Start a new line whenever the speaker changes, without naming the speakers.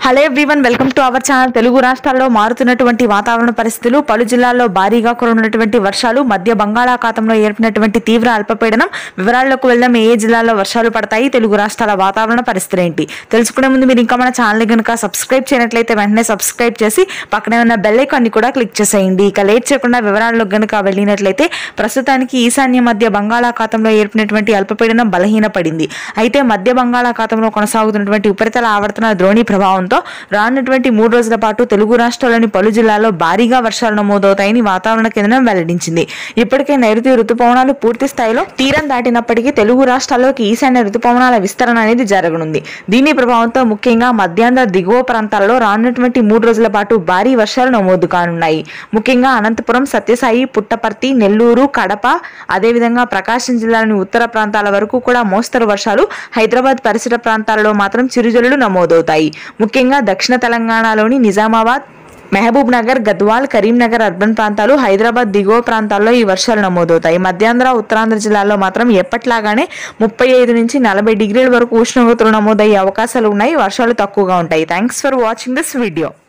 hello everyone welcome to our channel Telugu రాష్ట్రాల్లో మారుతున్నటువంటి వాతావరణ పరిస్థితులు పలు జిల్లాల్లో భారీగా కురున్నటువంటి వర్షాలు మధ్య బంగాళాఖాతంలో ఏర్పడినటువంటి తీవ్ర అల్పపీడనం వివరాల్లోకి వెళ్దాం ఏ ఏ జిల్లాల్లో వర్షాలు పడతాయి తెలుగు రాష్ట్రాల వాతావరణ పరిస్థితులు ఏంటి తెలుసుకునే ముందు మీరు ఇంకా మన ఛానల్ కనుక సబ్స్క్రైబ్ చేయనట్లయితే వెంటనే సబ్స్క్రైబ్ చేసి పక్కనే ఉన్న బెల్ ఐకాన్ని కూడా క్లిక్ చేసేయండి ఇక లేట్ చేయకుండా వివరాల్లోకి గనుక వెళ్ళినట్లయితే ప్రస్తుతానికి ఈశాన్య మధ్య బంగాళాఖాతంలో ఏర్పడినటువంటి అల్పపీడనం బలహీనపడింది అయితే మధ్య బంగాళాఖాతంలో కొనసాగుతున్నటువంటి ఉపరితల ఆవర్తన ద్రోణి ప్రభావంతో రానున్నటువంటి మూడు రోజుల పాటు తెలుగు రాష్ట్రాల్లోని పలు జిల్లాల్లో భారీగా వర్షాలు నమోదవుతాయని వాతావరణ కేంద్రం వెల్లడించింది ఇప్పటికే నైరుతి రుతుపవనాలు పూర్తి స్థాయిలో తీరం దాటినప్పటికీ తెలుగు రాష్ట్రాల్లోకి ఈశాన్య రుతుపవనాల విస్తరణ అనేది జరగనుంది దీని ప్రభావంతో ముఖ్యంగా మధ్యాంధ్ర దిగువ ప్రాంతాల్లో రానున్నటువంటి మూడు రోజుల పాటు భారీ వర్షాలు నమోదు కానున్నాయి ముఖ్యంగా అనంతపురం సత్యసాయి పుట్టపర్తి నెల్లూరు కడప అదేవిధంగా ప్రకాశం జిల్లాలోని ఉత్తర ప్రాంతాల వరకు కూడా మోస్తరు వర్షాలు హైదరాబాద్ పరిసర ప్రాంతాలలో మాత్రం చిరుజల్లులు నమోదవుతాయి ముఖ్యంగా దక్షిణ తెలంగాణలోని నిజామాబాద్ మహబూబ్ నగర్ గద్వాల్ కరీంనగర్ అర్బన్ ప్రాంతాలు హైదరాబాద్ దిగువ ప్రాంతాల్లో ఈ వర్షాలు నమోదవుతాయి మధ్యాంధ్ర ఉత్తరాంధ్ర జిల్లాల్లో మాత్రం ఎప్పట్లాగానే ముప్పై ఐదు నుంచి నలభై డిగ్రీల వరకు ఉష్ణోగ్రతలు నమోదయ్యే అవకాశాలు ఉన్నాయి వర్షాలు తక్కువగా ఉంటాయి thanks for watching this video